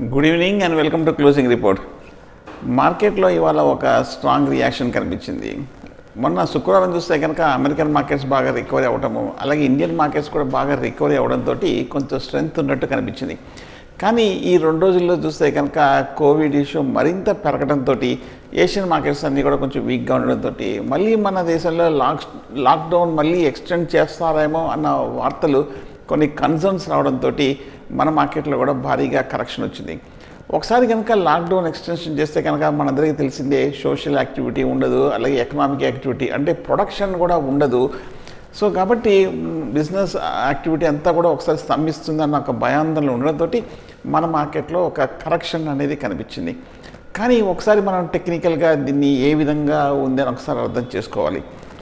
good evening and welcome to closing report మార్కెట్లో ఇవాళ ఒక స్ట్రాంగ్ రియాక్షన్ కనిపించింది మొన్న శుక్రవారం చూస్తే కనుక అమెరికన్ మార్కెట్స్ బాగా రికవరీ అవ్వడము అలాగే ఇండియన్ మార్కెట్స్ కూడా బాగా రికవరీ అవ్వడంతో కొంచెం స్ట్రెంగ్త్ ఉన్నట్టు కనిపించింది కానీ ఈ రెండు రోజుల్లో చూస్తే కనుక కోవిడ్ ఇష్యూ మరింత పెరగడంతో ఏషియన్ మార్కెట్స్ అన్నీ కూడా కొంచెం వీక్గా ఉండడంతో మళ్ళీ మన దేశంలో లాక్ లాక్డౌన్ మళ్ళీ ఎక్స్టెండ్ చేస్తారేమో అన్న వార్తలు కొన్ని కన్సర్న్స్ రావడంతో మన మార్కెట్లో కూడా భారీగా కరెక్షన్ వచ్చింది ఒకసారి కనుక లాక్డౌన్ ఎక్స్టెన్షన్ చేస్తే కనుక మనందరికీ తెలిసిందే సోషల్ యాక్టివిటీ ఉండదు అలాగే ఎకనామిక్ యాక్టివిటీ అంటే ప్రొడక్షన్ కూడా ఉండదు సో కాబట్టి బిజినెస్ యాక్టివిటీ అంతా కూడా ఒకసారి స్తంభిస్తుందన్న ఒక భయాందోళన ఉండడంతో మన మార్కెట్లో ఒక కరెక్షన్ అనేది కనిపించింది కానీ ఒకసారి మనం టెక్నికల్గా దీన్ని ఏ విధంగా ఉందని ఒకసారి అర్థం చేసుకోవాలి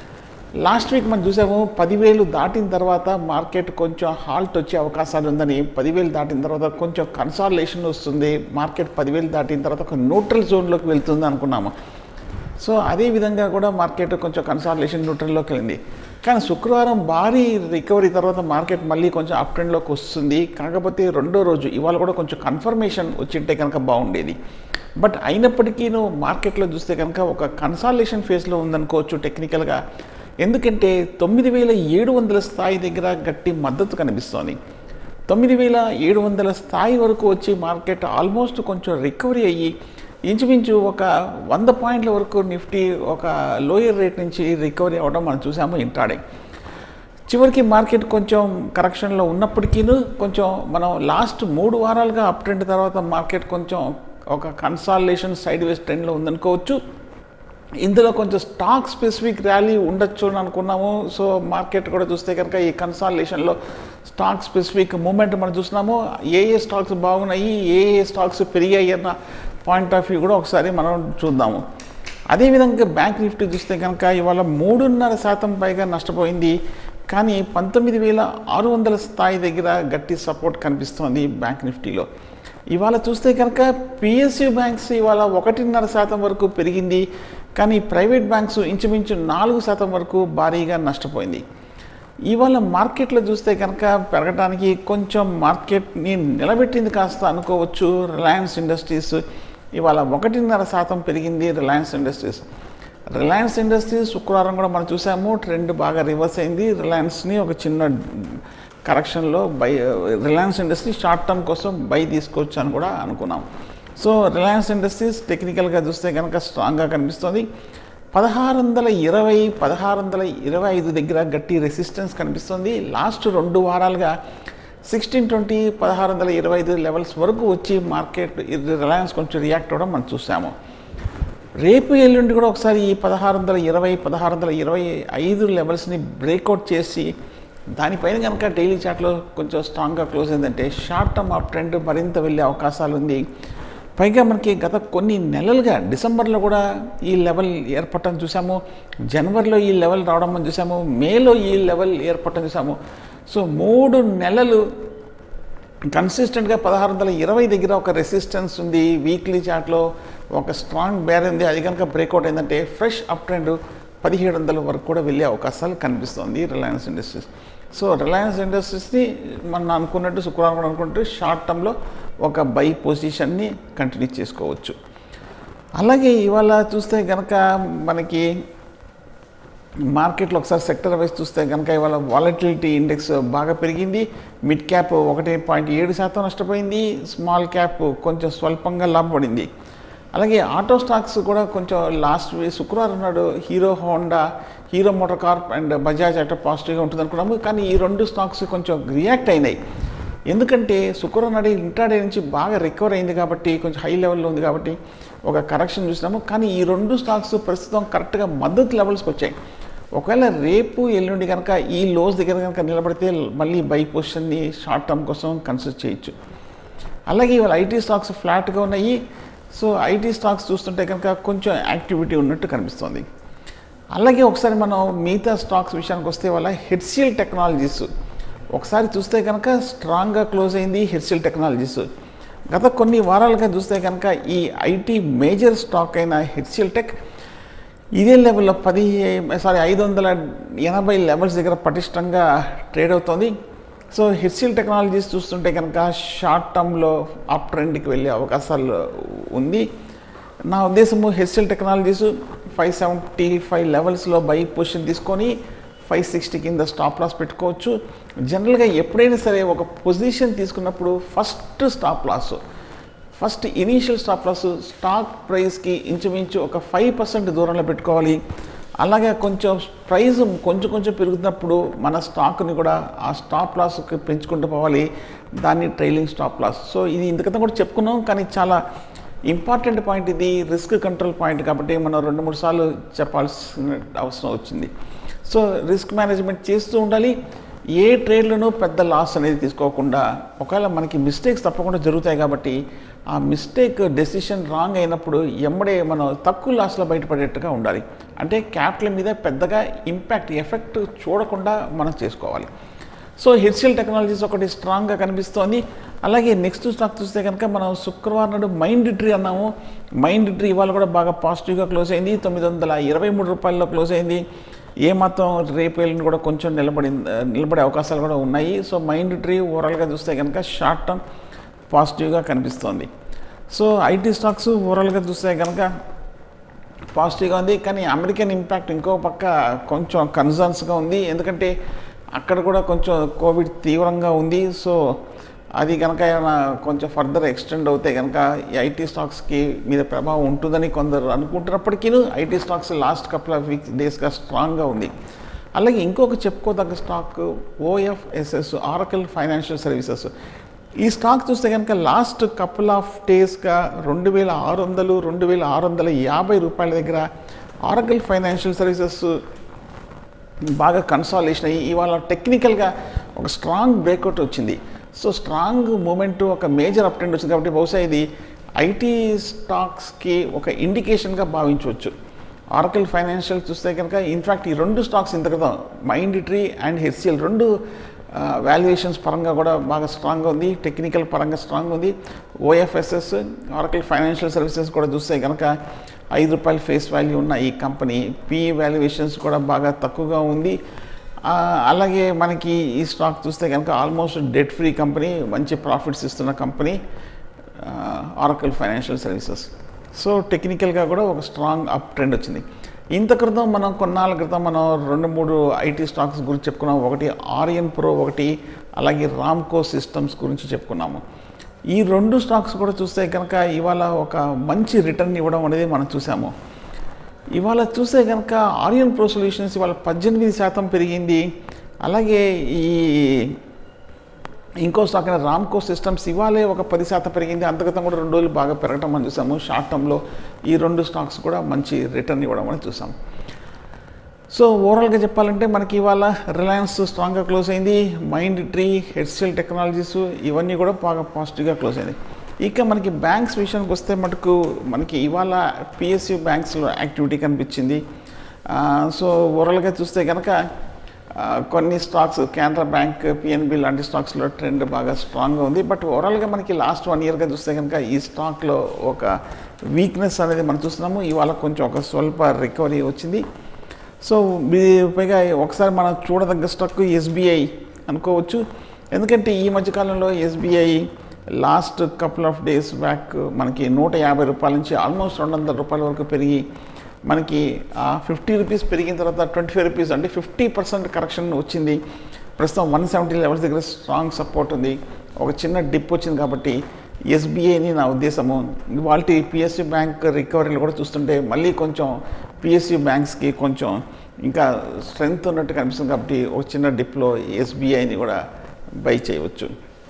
లాస్ట్ వీక్ మనం చూసాము పదివేలు దాటిన తర్వాత మార్కెట్ కొంచెం హాల్ట్ వచ్చే అవకాశాలు ఉందని పదివేలు దాటిన తర్వాత కొంచెం కన్సాలేషన్ వస్తుంది మార్కెట్ పదివేలు దాటిన తర్వాత ఒక న్యూట్రల్ జోన్లోకి వెళ్తుంది అనుకున్నాము సో అదే విధంగా కూడా మార్కెట్ కొంచెం కన్సాలేషన్ న్యూట్రల్లోకి వెళ్ళింది కానీ శుక్రవారం భారీ రికవరీ తర్వాత మార్కెట్ మళ్ళీ కొంచెం అప్ ట్రెండ్లోకి వస్తుంది కాకపోతే రెండో రోజు ఇవాళ కూడా కొంచెం కన్ఫర్మేషన్ వచ్చింటే కనుక బాగుండేది బట్ అయినప్పటికీ నువ్వు మార్కెట్లో చూస్తే కనుక ఒక కన్సాలేషన్ ఫేజ్లో ఉందనుకోవచ్చు టెక్నికల్గా ఎందుకంటే తొమ్మిది వేల ఏడు వందల స్థాయి దగ్గర గట్టి మద్దతు కనిపిస్తోంది తొమ్మిది వేల ఏడు వందల స్థాయి వరకు వచ్చి మార్కెట్ ఆల్మోస్ట్ కొంచెం రికవరీ అయ్యి ఇంచుమించు ఒక వంద పాయింట్ల వరకు నిఫ్టీ ఒక లోయర్ రేట్ నుంచి రికవరీ అవ్వడం మనం చూసాము ఇంట్రాడే చివరికి మార్కెట్ కొంచెం కరెక్షన్లో ఉన్నప్పటికీ కొంచెం మనం లాస్ట్ మూడు వారాలుగా అప్ ట్రెండ్ తర్వాత మార్కెట్ కొంచెం ఒక కన్సాలేషన్ సైడ్ వేస్ ట్రెండ్లో ఉందనుకోవచ్చు ఇందులో కొంచెం స్టాక్ స్పెసిఫిక్ ర్యాలీ ఉండొచ్చు అని అనుకున్నాము సో మార్కెట్ కూడా చూస్తే కనుక ఈ కన్సాలేషన్లో స్టాక్ స్పెసిఫిక్ మూమెంట్ మనం చూస్తున్నాము ఏ ఏ స్టాక్స్ బాగున్నాయి ఏ ఏ స్టాక్స్ పెరిగాయి అన్న పాయింట్ ఆఫ్ వ్యూ కూడా ఒకసారి మనం చూద్దాము అదేవిధంగా బ్యాంక్ నిఫ్టీ చూస్తే కనుక ఇవాళ మూడున్నర శాతం పైగా నష్టపోయింది కానీ పంతొమ్మిది వేల ఆరు వందల స్థాయి దగ్గర గట్టి సపోర్ట్ కనిపిస్తోంది బ్యాంక్ నిఫ్టీలో ఇవాళ చూస్తే కనుక పిఎస్యు బ్యాంక్స్ ఇవాళ ఒకటిన్నర శాతం వరకు పెరిగింది కానీ ప్రైవేట్ బ్యాంక్స్ ఇంచుమించు నాలుగు శాతం వరకు భారీగా నష్టపోయింది ఇవాళ మార్కెట్లో చూస్తే కనుక పెరగడానికి కొంచెం మార్కెట్ని నిలబెట్టింది కాస్త అనుకోవచ్చు రిలయన్స్ ఇండస్ట్రీస్ ఇవాళ ఒకటిన్నర శాతం పెరిగింది రిలయన్స్ ఇండస్ట్రీస్ రిలయన్స్ ఇండస్ట్రీస్ శుక్రవారం కూడా మనం చూసాము ట్రెండ్ బాగా రివర్స్ అయింది రిలయన్స్ని ఒక చిన్న కరెక్షన్లో buy Reliance industry short term కోసం బై తీసుకోవచ్చు అని కూడా అనుకున్నాం సో రిలయన్స్ ఇండస్ట్రీస్ టెక్నికల్గా చూస్తే కనుక స్ట్రాంగ్గా కనిపిస్తుంది పదహారు వందల ఇరవై పదహారు వందల ఇరవై ఐదు దగ్గర గట్టి రెసిస్టెన్స్ కనిపిస్తుంది లాస్ట్ రెండు వారాలుగా సిక్స్టీన్ ట్వంటీ పదహారు వందల ఇరవై ఐదు లెవెల్స్ వరకు వచ్చి మార్కెట్ రిలయన్స్ కొంచెం రియాక్ట్ అవ్వడం మనం చూసాము రేపు ఎల్లుండి కూడా ఒకసారి ఈ పదహారు వందల ఇరవై పదహారు వందల ఇరవై ఐదు లెవెల్స్ని బ్రేక్అవుట్ చేసి దానిపైన కనుక డైలీ చాట్లో కొంచెం స్ట్రాంగ్గా క్లోజ్ అయిందంటే షార్ట్ టర్మ్ అప్ ట్రెండ్ మరింత వెళ్ళే అవకాశాలు ఉంది పైగా మనకి గత కొన్ని నెలలుగా డిసెంబర్లో కూడా ఈ లెవెల్ ఏర్పడటం చూసాము జనవరిలో ఈ లెవెల్ రావడం మనం చూసాము మేలో ఈ లెవెల్ ఏర్పడటం చూసాము సో మూడు నెలలు కన్సిస్టెంట్గా పదహారు వందల ఇరవై దగ్గర ఒక రెసిస్టెన్స్ ఉంది వీక్లీ చార్ట్లో ఒక స్ట్రాంగ్ బేర్ ఉంది అది కనుక బ్రేక్అవుట్ అయిందంటే ఫ్రెష్ అప్ ట్రెండ్ పదిహేడు వందల వరకు కూడా వెళ్ళే అవకాశాలు కనిపిస్తుంది రిలయన్స్ ఇండస్ట్రీస్ సో రిలయన్స్ ఇండస్ట్రీస్ని మనం అనుకున్నట్టు శుక్రవారం కూడా అనుకున్నట్టు షార్ట్ టర్మ్లో ఒక బై పొజిషన్ని కంటిన్యూ చేసుకోవచ్చు అలాగే ఇవాళ చూస్తే కనుక మనకి మార్కెట్లో ఒకసారి సెక్టర్ వైజ్ చూస్తే కనుక ఇవాళ వాలటిలిటీ ఇండెక్స్ బాగా పెరిగింది మిడ్ క్యాప్ ఒకటి పాయింట్ ఏడు శాతం నష్టపోయింది స్మాల్ క్యాప్ కొంచెం స్వల్పంగా లాభపడింది అలాగే ఆటో స్టాక్స్ కూడా కొంచెం లాస్ట్ శుక్రవారం నాడు Hero Honda Hero Motor Corp and Bajaj auto పాజిటివ్గా ఉంటుంది అనుకున్నాము కానీ ఈ రెండు స్టాక్స్ కొంచెం రియాక్ట్ అయినాయి ఎందుకంటే శుక్రవారం నాడు ఇంట్రాడే నుంచి బాగా రికవర్ అయింది కాబట్టి కొంచెం హై లెవెల్లో ఉంది కాబట్టి ఒక కరెక్షన్ చూసినాము కానీ ఈ రెండు స్టాక్స్ ప్రస్తుతం కరెక్ట్గా మద్దతు లెవెల్స్కి వచ్చాయి ఒకవేళ రేపు ఎల్లుండి కనుక ఈ లోస్ దగ్గర కనుక నిలబడితే మళ్ళీ బై పొజిషన్ని షార్ట్ టర్మ్ కోసం కన్సిడర్ చేయొచ్చు అలాగే ఇవాళ ఐటీ స్టాక్స్ ఫ్లాట్గా ఉన్నాయి సో ఐటీ స్టాక్స్ చూస్తుంటే కనుక కొంచెం యాక్టివిటీ ఉన్నట్టు కనిపిస్తుంది అలాగే ఒకసారి మనం మిగతా స్టాక్స్ విషయానికి వస్తే వాళ్ళ హెచ్సిఎల్ టెక్నాలజీస్ ఒకసారి చూస్తే కనుక స్ట్రాంగ్గా క్లోజ్ అయింది హెచ్సిఎల్ టెక్నాలజీస్ గత కొన్ని వారాలుగా చూస్తే కనుక ఈ ఐటీ మేజర్ స్టాక్ అయిన హెచ్సిఎల్ టెక్ ఇదే లెవెల్లో పది సారీ ఐదు వందల ఎనభై లెవెల్స్ దగ్గర పటిష్టంగా ట్రేడ్ అవుతుంది సో హెచ్సిఎల్ టెక్నాలజీస్ చూస్తుంటే కనుక షార్ట్ టర్మ్లో అప్ ట్రెండ్కి వెళ్ళే అవకాశాలు ఉంది నా ఉద్దేశము HCL Technologies five seventy five లెవెల్స్లో బై పొజిషన్ తీసుకొని ఫైవ్ సిక్స్టీ కింద స్టాప్ లాస్ పెట్టుకోవచ్చు జనరల్గా ఎప్పుడైనా సరే ఒక పొజిషన్ తీసుకున్నప్పుడు first stop loss first initial stop loss stock ప్రైస్కి ఇంచుమించు ఒక ఫైవ్ పర్సెంట్ దూరంలో పెట్టుకోవాలి అలాగే కొంచెం ప్రైస్ కొంచెం కొంచెం పెరుగుతున్నప్పుడు మన స్టాక్ని కూడా ఆ స్టాప్ లాస్కి పెంచుకుంటూ పోవాలి దాన్ని ట్రైలింగ్ స్టాప్ లాస్ సో ఇది ఇంతకంతా కూడా చెప్పుకున్నాం కానీ చాలా ఇంపార్టెంట్ పాయింట్ ఇది రిస్క్ కంట్రోల్ పాయింట్ కాబట్టి మనం రెండు మూడు సార్లు చెప్పాల్సిన అవసరం వచ్చింది సో రిస్క్ మేనేజ్మెంట్ చేస్తూ ఉండాలి ఏ ట్రేడ్లోనూ పెద్ద లాస్ అనేది తీసుకోకుండా ఒకవేళ మనకి మిస్టేక్స్ తప్పకుండా జరుగుతాయి కాబట్టి ఆ మిస్టేక్ డెసిషన్ రాంగ్ అయినప్పుడు ఎమ్మడే మనం తక్కువ లాస్లో బయటపడేట్టుగా ఉండాలి అంటే క్యాపిటల్ మీద పెద్దగా ఇంపాక్ట్ ఎఫెక్ట్ చూడకుండా మనం చేసుకోవాలి సో హెచ్సిఎల్ టెక్నాలజీస్ ఒకటి స్ట్రాంగ్గా కనిపిస్తోంది అలాగే నెక్స్ట్ స్టాక్ చూస్తే కనుక మనం శుక్రవారం నాడు మైండ్ ట్రీ అన్నాము మైండ్ ట్రీ ఇవాళ కూడా బాగా పాజిటివ్గా క్లోజ్ అయింది తొమ్మిది వందల ఇరవై మూడు రూపాయల్లో క్లోజ్ అయింది ఏ మాత్రం రేపు ఎల్లుండి కూడా కొంచెం నిలబడి నిలబడే అవకాశాలు కూడా ఉన్నాయి సో మైండ్ ట్రీ ఓవరాల్గా చూస్తే కనుక షార్ట్ టర్మ్ పాజిటివ్గా కనిపిస్తోంది సో ఐటీ స్టాక్స్ ఓవరాల్గా చూస్తే కనుక పాజిటివ్గా ఉంది కానీ అమెరికన్ ఇంపాక్ట్ ఇంకో పక్క కొంచెం కన్సర్న్స్గా ఉంది ఎందుకంటే అక్కడ కూడా కొంచెం కోవిడ్ తీవ్రంగా ఉంది సో అది కనుక ఏమైనా కొంచెం ఫర్దర్ ఎక్స్టెండ్ అవుతే కనుక ఈ ఐటీ స్టాక్స్కి మీద ప్రభావం ఉంటుందని కొందరు అనుకుంటున్నప్పటికీ IT stocks last couple of weeks డేస్గా స్ట్రాంగ్గా ఉంది అలాగే ఇంకొక చెప్పుకోదగ్గ stock OFSS Oracle Financial Services ఈ స్టాక్ చూస్తే కనుక లాస్ట్ కపుల్ ఆఫ్ డేస్గా రెండు వేల ఆరు వందలు రెండు వేల ఆరు వందల యాభై రూపాయల దగ్గర ఆరకల్ ఫైనాన్షియల్ సర్వీసెస్ బాగా కన్సాలేషన్ అయ్యి ఇవాళ టెక్నికల్గా ఒక స్ట్రాంగ్ బ్రేక్అవుట్ వచ్చింది సో స్ట్రాంగ్ మూమెంట్ ఒక మేజర్ అప్ ట్రెండ్ వచ్చింది కాబట్టి బహుశా ఇది ఐటీ స్టాక్స్కి ఒక ఇండికేషన్గా భావించవచ్చు ఆర్కల్ ఫైనాన్షియల్ చూస్తే కనుక ఇన్ఫ్యాక్ట్ ఈ రెండు స్టాక్స్ ఇంత క్రితం మైండ్ ట్రీ అండ్ హెచ్సిఎల్ రెండు వాల్యుయేషన్స్ పరంగా కూడా బాగా స్ట్రాంగ్గా ఉంది టెక్నికల్ పరంగా స్ట్రాంగ్ ఉంది ఓఎఫ్ఎస్ఎస్ ఆర్కల్ ఫైనాన్షియల్ సర్వీసెస్ కూడా చూస్తే కనుక ఐదు రూపాయల ఫేస్ వాల్యూ ఉన్న ఈ కంపెనీ పిఈ వాల్యుయేషన్స్ కూడా బాగా తక్కువగా ఉంది ఆ, అలాగే మనకి ఈ స్టాక్ చూస్తే కనుక ఆల్మోస్ట్ డెట్ ఫ్రీ కంపెనీ మంచి ప్రాఫిట్స్ ఇస్తున్న company Oracle Financial Services so టెక్నికల్గా కూడా ఒక స్ట్రాంగ్ అప్ ట్రెండ్ వచ్చింది ఇంత క్రితం మనం కొన్నాళ్ళ క్రితం మనం రెండు మూడు ఐటీ స్టాక్స్ గురించి చెప్పుకున్నాం ఒకటి ఆర్యన్ ప్రో ఒకటి అలాగే రామ్కో సిస్టమ్స్ గురించి చెప్పుకున్నాము ఈ రెండు స్టాక్స్ కూడా చూస్తే కనుక ఇవాళ ఒక మంచి రిటర్న్ ఇవ్వడం అనేది మనం చూసాము ఇవాళ చూస్తే కనుక ఆరియన్ ప్రో సొల్యూషన్స్ ఇవాళ పద్దెనిమిది శాతం పెరిగింది అలాగే ఈ ఇంకో స్టాక్ అయిన రామ్కో సిస్టమ్స్ ఇవాళే ఒక పది శాతం పెరిగింది అంతగతం కూడా రెండు రోజులు బాగా పెరగటం మనం చూసాము షార్ట్ టర్మ్లో ఈ రెండు స్టాక్స్ కూడా మంచి రిటర్న్ ఇవ్వడం అని చూసాం సో ఓవరాల్గా చెప్పాలంటే మనకి ఇవాళ రిలయన్స్ స్ట్రాంగ్గా క్లోజ్ అయింది మైండ్ ట్రీ హెచ్సిఎల్ టెక్నాలజీస్ ఇవన్నీ కూడా బాగా పాజిటివ్గా క్లోజ్ అయింది ఇక మనకి బ్యాంక్స్ విషయానికి వస్తే మటుకు మనకి ఇవాళ పిఎస్యు బ్యాంక్స్లో యాక్టివిటీ కనిపించింది ఆ, సో ఓవరాల్గా చూస్తే కనుక ఆ, కొన్ని స్టాక్స్ కెనరా బ్యాంక్ పిఎన్బి లాంటి స్టాక్స్లో ట్రెండ్ బాగా స్ట్రాంగ్గా ఉంది బట్ ఓవరాల్గా మనకి లాస్ట్ వన్ ఇయర్గా చూస్తే కనుక ఈ స్టాక్లో ఒక వీక్నెస్ అనేది మనం చూస్తున్నాము ఇవాళ కొంచెం ఒక స్వల్ప రికవరీ వచ్చింది సో మీ- పైగా ఒకసారి మనం చూడదగ్గ స్టాక్ ఎస్బీఐ అనుకోవచ్చు ఎందుకంటే ఈ మధ్యకాలంలో SBI last couple of days back మనకి నూట యాభై రూపాయల నుంచి ఆల్మోస్ట్ రెండు వందల రూపాయల వరకు పెరిగి మనకి ఫిఫ్టీ రూపీస్ పెరిగిన తర్వాత ట్వంటీ ఫైవ్ రూపీస్ అంటే ఫిఫ్టీ పర్సెంట్ కరెక్షన్ వచ్చింది ప్రస్తుతం వన్ సెవెంటీ లెవెల్స్ దగ్గర స్ట్రాంగ్ సపోర్ట్ ఉంది ఒక చిన్న డిప్ వచ్చింది కాబట్టి ఎస్బీఐని నా ఉద్దేశము వాళ్ళ పిఎస్యు బ్యాంక్ రికవరీలు కూడా చూస్తుంటే మళ్ళీ కొంచెం పిఎస్యు బ్యాంక్స్కి కొంచెం ఇంకా స్ట్రెంగ్త్ ఉన్నట్టు కనిపిస్తుంది కాబట్టి ఒక చిన్న డిప్లో ఎస్బీఐని కూడా బై చేయవచ్చు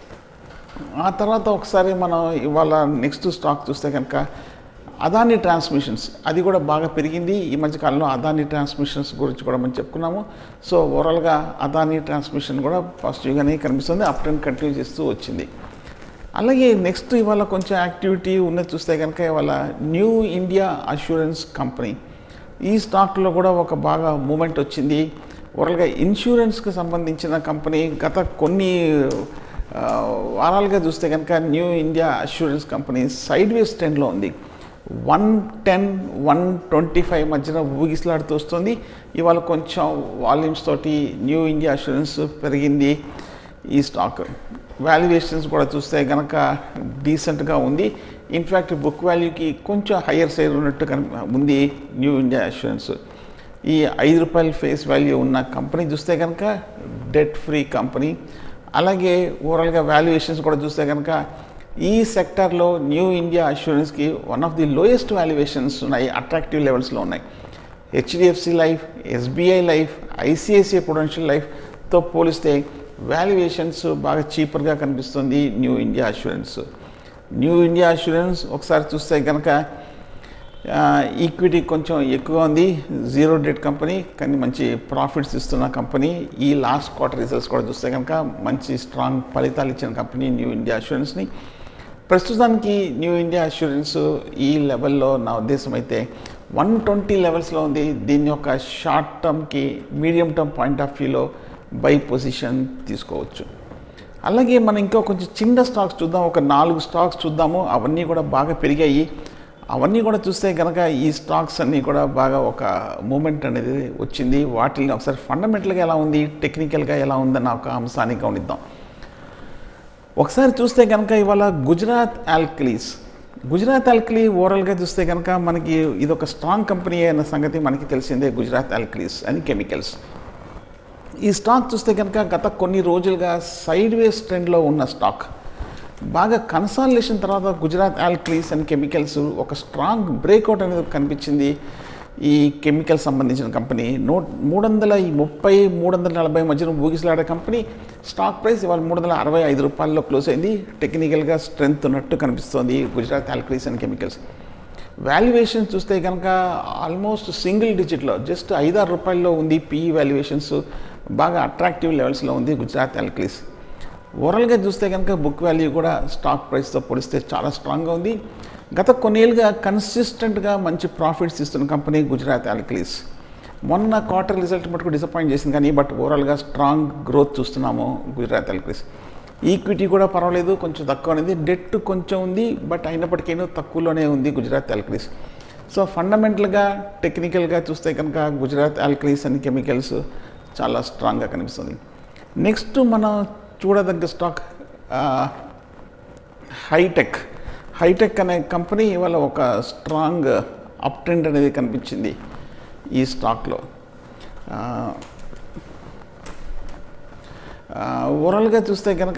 ఆ తర్వాత ఒకసారి మనం ఇవాళ నెక్స్ట్ స్టాక్ చూస్తే కనుక అదాని ట్రాన్స్మిషన్స్ అది కూడా బాగా పెరిగింది ఈ మధ్య కాలంలో అదాని ట్రాన్స్మిషన్స్ గురించి కూడా మనం చెప్పుకున్నాము సో ఓవరాల్గా అదాని ట్రాన్స్మిషన్ కూడా పాజిటివ్గానే కనిపిస్తుంది అప్ ట్రెండ్ కంటిన్యూ చేస్తూ వచ్చింది అలాగే నెక్స్ట్ ఇవాళ కొంచెం యాక్టివిటీ ఉన్నది చూస్తే కనుక ఇవాళ న్యూ ఇండియా అష్యూరెన్స్ కంపెనీ ఈ స్టాక్లో కూడా ఒక బాగా మూమెంట్ వచ్చింది ఓవరాల్గా ఇన్సూరెన్స్కి సంబంధించిన కంపెనీ గత కొన్ని ఆ, వారాలుగా చూస్తే కనుక New India Assurance company sideways ట్రెండ్లో ఉంది one ten one twenty five మధ్యన ఊగిసలాడుతూ వస్తుంది ఇవాళ కొంచెం వాల్యూమ్స్ తోటి న్యూ ఇండియా అష్యూరెన్స్ పెరిగింది ఈ స్టాక్ వాల్యుయేషన్స్ కూడా చూస్తే కనుక డీసెంట్గా ఉంది ఇన్ఫ్యాక్ట్ బుక్ వాల్యూకి కొంచెం హయ్యర్ సైడ్ ఉన్నట్టు కన్ ఉంది న్యూ ఇండియా అష్యూరెన్స్ ఈ ఐదు రూపాయల ఫేస్ వాల్యూ ఉన్న కంపెనీ చూస్తే కనుక డెట్ ఫ్రీ కంపెనీ అలాగే ఓవరాల్గా వాల్యుయేషన్స్ కూడా చూస్తే కనుక ఈ సెక్టార్లో న్యూ ఇండియా అష్యూరెన్స్కి one of the lowest valuations ఉన్నాయి అట్రాక్టివ్ లెవెల్స్లో ఉన్నాయి HDFC life SBI life ICICI potential లైఫ్తో పోలిస్తే వాల్యుయేషన్స్ బాగా చీపర్గా కనిపిస్తుంది New India Assurance New India Assurance ఒకసారి చూస్తే కనుక ఈక్విటీ కొంచెం ఎక్కువ ఉంది జీరో డెట్ కంపెనీ కానీ మంచి ప్రాఫిట్స్ ఇస్తున్న కంపెనీ ఈ లాస్ట్ క్వార్టర్ రిజల్ట్స్ కూడా చూస్తే కనుక మంచి స్ట్రాంగ్ ఫలితాలు ఇచ్చిన కంపెనీ న్యూ ఇండియా అష్యూరెన్స్ని ప్రస్తుతానికి న్యూ ఇండియా అష్యూరెన్స్ ఈ లెవెల్లో నా ఉద్దేశం అయితే వన్ ట్వంటీ లెవెల్స్లో ఉంది దీని యొక్క షార్ట్ టర్మ్కి మీడియం టర్మ్ పాయింట్ ఆఫ్ వ్యూలో బై పొజిషన్ తీసుకోవచ్చు అలాగే మనం ఇంకా కొంచెం చిన్న స్టాక్స్ చూద్దాం ఒక నాలుగు స్టాక్స్ చూద్దాము అవన్నీ కూడా బాగా పెరిగాయి అవన్నీ కూడా చూస్తే కనుక ఈ స్టాక్స్ అన్నీ కూడా బాగా ఒక మూమెంట్ అనేది వచ్చింది వాటిని ఒకసారి ఫండమెంటల్గా ఎలా ఉంది టెక్నికల్గా ఎలా ఉందన్న ఒక అంశాన్ని గమనిద్దాం ఒకసారి చూస్తే కనుక ఇవాళ గుజరాత్ ఆల్కలీస్ గుజరాత్ ఆల్కలీ ఓవరాల్గా చూస్తే కనుక మనకి ఇది ఒక స్ట్రాంగ్ కంపెనీ అన్న సంగతి మనకి తెలిసిందే గుజరాత్ ఆల్కలీస్ అని కెమికల్స్ ఈ స్టాక్ చూస్తే కనుక గత కొన్ని రోజులుగా సైడ్ వేస్ ట్రెండ్లో ఉన్న స్టాక్ బాగా కన్సాలిడేషన్ తర్వాత గుజరాత్ ఆల్కలీస్ అండ్ కెమికల్స్ ఒక స్ట్రాంగ్ బ్రేక్అవుట్ అనేది కనిపించింది ఈ కెమికల్ సంబంధించిన కంపెనీ నూ మూడు వందల ముప్పై మూడు వందల నలభై మధ్యన ఊగిసలాడే కంపెనీ స్టాక్ ప్రైస్ ఇవాళ మూడు వందల అరవై ఐదు రూపాయల్లో క్లోజ్ అయింది టెక్నికల్గా స్ట్రెంగ్త్ ఉన్నట్టు కనిపిస్తోంది Gujarat Alkalies and Chemicals valuation చూస్తే కనుక ఆల్మోస్ట్ సింగిల్ డిజిట్లో జస్ట్ ఐదారు రూపాయల్లో ఉంది పిఈ వాల్యుయేషన్స్ బాగా అట్రాక్టివ్ లెవెల్స్లో ఉంది గుజరాత్ ఆల్కలీస్ ఓవరాల్గా చూస్తే కనుక బుక్ వాల్యూ కూడా స్టాక్ ప్రైస్తో పోలిస్తే చాలా స్ట్రాంగ్గా ఉంది గత కొన్నేళ్ళుగా కన్సిస్టెంట్గా మంచి ప్రాఫిట్స్ ఇస్తున్న కంపెనీ గుజరాత్ ఆల్కలీస్ మొన్న క్వార్టర్ రిజల్ట్ మటుకు డిసప్పాయింట్ చేసింది కానీ బట్ ఓవరాల్గా స్ట్రాంగ్ గ్రోత్ చూస్తున్నాము గుజరాత్ ఆల్కలీస్ ఈక్విటీ కూడా పర్వాలేదు కొంచెం తక్కువ అనేది డెట్ కొంచెం ఉంది బట్ అయినప్పటికీ తక్కువలోనే ఉంది గుజరాత్ ఆల్కలీస్ సో ఫండమెంటల్గా టెక్నికల్గా చూస్తే కనుక గుజరాత్ ఆల్కలీస్ అండ్ కెమికల్స్ చాలా స్ట్రాంగ్గా కనిపిస్తుంది నెక్స్ట్ మనం చూడదగ్గ స్టాక్ హైటెక్ హైటెక్ అనే కంపెనీ ఇవాళ ఒక స్ట్రాంగ్ అప్ ట్రెండ్ అనేది కనిపించింది ఈ స్టాక్లో ఓవరాల్గా చూస్తే కనుక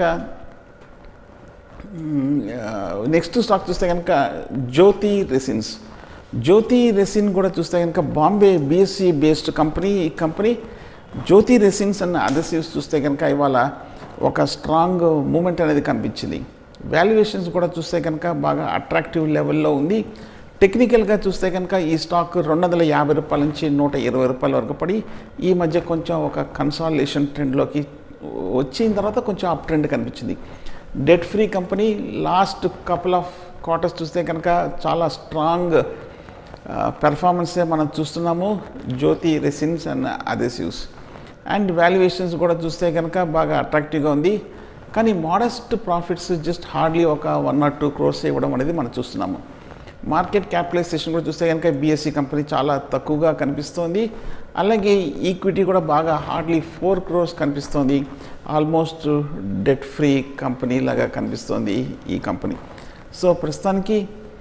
నెక్స్ట్ స్టాక్ చూస్తే కనుక జ్యోతి రెసిన్స్ జ్యోతి రెసిన్ కూడా చూస్తే కనుక బాంబే బిఎస్సి బేస్డ్ కంపెనీ ఈ కంపెనీ జ్యోతి రెసిన్స్ అన్న అదర్సీవ్స్ చూస్తే కనుక ఇవాళ ఒక స్ట్రాంగ్ మూమెంట్ అనేది కనిపించింది వాల్యుయేషన్స్ కూడా చూస్తే కనుక బాగా అట్రాక్టివ్ లెవెల్లో ఉంది టెక్నికల్గా చూస్తే కనుక ఈ స్టాక్ రెండు వందల యాభై రూపాయల నుంచి నూట ఇరవై రూపాయల వరకు పడి ఈ మధ్య కొంచెం ఒక కన్సాలిడేషన్ ట్రెండ్లోకి వచ్చిన తర్వాత కొంచెం అప్ ట్రెండ్ కనిపించింది debt free company last couple of quarters చూస్తే కనుక చాలా స్ట్రాంగ్ పెర్ఫార్మెన్సే మనం చూస్తున్నాము Jyoti Resins and Adhesives and valuations కూడా చూస్తే కనుక బాగా అట్రాక్టివ్గా ఉంది కానీ మోడెస్ట్ ప్రాఫిట్స్ జస్ట్ హార్డ్లీ ఒక వన్ ఆర్ టూ క్రోర్స్ ఇవ్వడం అనేది మనం చూస్తున్నాము మార్కెట్ క్యాపిటలైజేషన్ కూడా చూస్తే కనుక బీఎస్సీ కంపెనీ చాలా తక్కువగా కనిపిస్తోంది అలాగే ఈక్విటీ కూడా బాగా హార్డ్లీ ఫోర్ క్రోర్స్ కనిపిస్తోంది ఆల్మోస్ట్ డెట్ ఫ్రీ కంపెనీ లాగా కనిపిస్తోంది ఈ కంపెనీ సో ప్రస్తుతానికి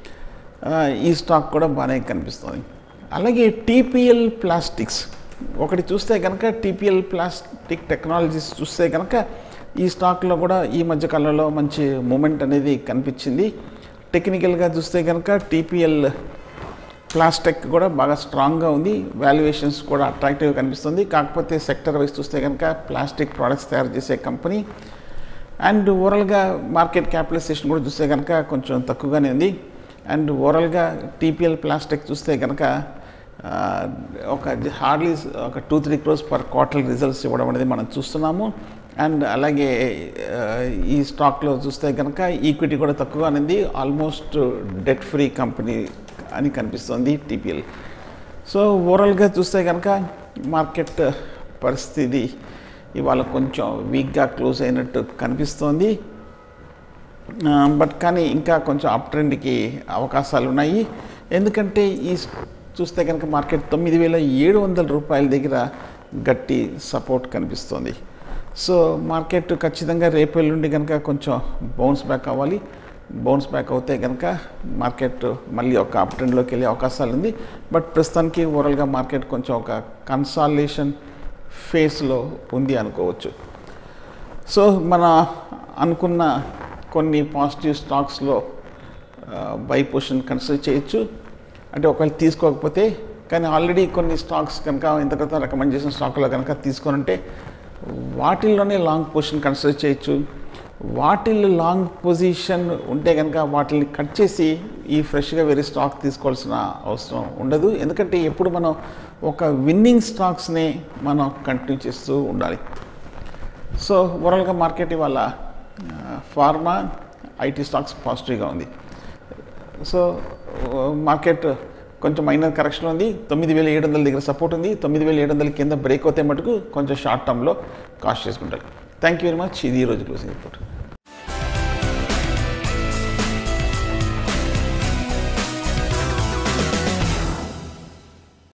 ఈ స్టాక్ కూడా బాగానే కనిపిస్తుంది అలాగే టీపీఎల్ ప్లాస్టిక్స్ ఒకటి చూస్తే కనుక టీపీఎల్ ప్లాస్టిక్ టెక్నాలజీస్ చూస్తే కనుక ఈ స్టాక్లో కూడా ఈ మధ్య కాలంలో మంచి మూమెంట్ అనేది కనిపించింది టెక్నికల్గా చూస్తే కనుక టీపీఎల్ ప్లాస్టిక్ కూడా బాగా స్ట్రాంగ్గా ఉంది వాల్యుయేషన్స్ కూడా అట్రాక్టివ్గా కనిపిస్తుంది కాకపోతే సెక్టర్ వైజ్ చూస్తే కనుక ప్లాస్టిక్ ప్రోడక్ట్స్ తయారు చేసే కంపెనీ అండ్ ఓవరాల్గా మార్కెట్ క్యాపిటలైజేషన్ కూడా చూస్తే కనుక కొంచెం తక్కువగానే ఉంది అండ్ ఓవరాల్గా టీపీఎల్ ప్లాస్టిక్ చూస్తే కనుక ఒక హార్డ్లీ ఒక two three crores per quarter results ఇవ్వడం అనేది మనం చూస్తున్నాము అండ్ అలాగే ఈ స్టాక్లో చూస్తే కనుక ఈక్విటీ కూడా తక్కువ అనేది ఆల్మోస్ట్ డెట్ ఫ్రీ కంపెనీ అని కనిపిస్తుంది టీపీఎల్ సో ఓవరాల్గా చూస్తే కనుక మార్కెట్ పరిస్థితి ఇవాళ కొంచెం వీక్గా క్లోజ్ అయినట్టు కనిపిస్తోంది బట్ కానీ ఇంకా కొంచెం అప్ ట్రెండ్కి అవకాశాలు ఉన్నాయి ఎందుకంటే ఈ చూస్తే కనుక మార్కెట్ తొమ్మిది వేల ఏడు వందల రూపాయల దగ్గర గట్టి సపోర్ట్ కనిపిస్తోంది సో మార్కెట్ ఖచ్చితంగా రేపు ఎల్లుండి కనుక కొంచెం బౌన్స్ బ్యాక్ అవ్వాలి బౌన్స్ బ్యాక్ అవుతే కనుక మార్కెట్ మళ్ళీ ఒక అప్ ట్రెండ్లోకి వెళ్ళే అవకాశాలు ఉంది బట్ ప్రస్తుతానికి ఓవరాల్గా మార్కెట్ కొంచెం ఒక కన్సాలేషన్ ఫేస్లో ఉంది అనుకోవచ్చు సో మన అనుకున్న కొన్ని పాజిటివ్ స్టాక్స్లో బై పొజిషన్ కన్సిడర్ చేయొచ్చు అంటే ఒకవేళ తీసుకోకపోతే కానీ ఆల్రెడీ కొన్ని స్టాక్స్ కనుక ఇంత క్రితం రికమెండ్ చేసిన స్టాక్లో కనుక తీసుకొని ఉంటే వాటిల్లోనే లాంగ్ పొజిషన్ కన్సిడర్ చేయొచ్చు వాటిల్లో లాంగ్ పొజిషన్ ఉంటే కనుక వాటిని కట్ చేసి ఈ ఫ్రెష్గా వేరే స్టాక్ తీసుకోవాల్సిన అవసరం ఉండదు ఎందుకంటే ఎప్పుడు మనం ఒక విన్నింగ్ స్టాక్స్ని మనం కంటిన్యూ చేస్తూ ఉండాలి సో ఓవరాల్గా మార్కెట్ ఇవాళ ఫార్మా ఐటీ స్టాక్స్ పాజిటివ్గా ఉంది సో మార్కెట్ కొంచెం మైనర్ కరెక్షన్ ఉంది తొమ్మిది వేల ఏడు వందల దగ్గర సపోర్ట్ ఉంది తొమ్మిది వేల ఏడు వందల కింద బ్రేక్ అవుతే మటుకు కొంచెం షార్ట్ టర్మ్లో కాస్ట్ చేసుకుంటారు థ్యాంక్ యూ వెరీ మచ్ ఇది ఈరోజు క్లోజింగ్ రిపోర్ట్